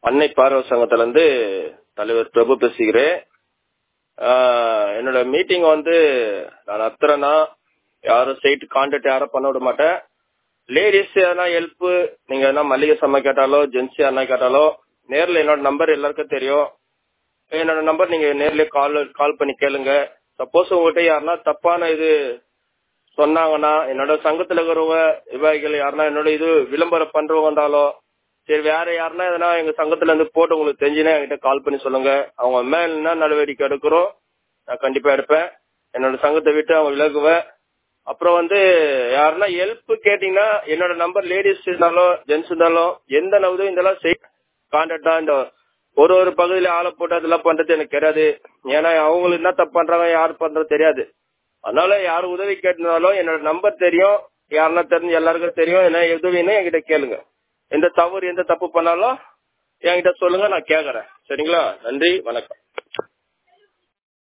அன்னை பார்வை சங்கத்துல இருந்து தலைவர் பிரபு பேசுகிறேன் ஆஹ் என்னோட மீட்டிங் வந்து நான் நடத்துறேன்னா யாரும் சைட் கான்டாக்ட் யாரும் பண்ண விட மாட்டேன் லேடிஸ் எதனா ஹெல்ப் நீங்க எதனா மளிகை சமை கேட்டாலோ ஜென்ஸ் யாருனா கேட்டாலோ நேர்ல என்னோட நம்பர் எல்லாருக்கும் தெரியும் என்னோட நம்பர் நீங்க நேர்ல கால் கால் பண்ணி கேளுங்க சப்போஸ் உங்ககிட்ட யாருன்னா தப்பான இது சொன்னாங்கன்னா என்னோட சங்கத்துல இருக்கிறவங்க விவாதிகள் யாருன்னா என்னோட இது விளம்பரம் பண்றவங்க வந்தாலோ சரி வேற யாருன்னா எதனா எங்க சங்கத்துல இருந்து போட்டு உங்களுக்கு தெரிஞ்சுன்னா என்கிட்ட கால் பண்ணி சொல்லுங்க அவங்க மேல என்ன நடவடிக்கை எடுக்கிறோம் நான் கண்டிப்பா எடுப்பேன் என்னோட சங்கத்தை விட்டு அவங்க விலகுவேன் அப்புறம் வந்து யாருன்னா ஹெல்ப் கேட்டீங்கன்னா என்னோட நம்பர் லேடிஸ் இருந்தாலும் ஜென்ஸ் இருந்தாலும் எந்த உதவி இருந்தாலும் செய் கான்டாக்டா இந்த ஒரு ஒரு பகுதியில ஆளை போட்டு அதெல்லாம் பண்றது எனக்கு தெரியாது ஏன்னா அவங்களுக்கு என்ன தப்பு பண்றாங்க யார் பண்றது தெரியாது அதனால யார் உதவி கேட்டிருந்தாலும் என்னோட நம்பர் தெரியும் யாருன்னா தெரிஞ்சு எல்லாருக்கும் தெரியும் என்ன உதவின்னு என்கிட்ட கேளுங்க எந்த தவறு எந்த தப்பு பண்ணாலும் என்கிட்ட சொல்லுங்க நான் கேக்குறேன் சரிங்களா நன்றி வணக்கம்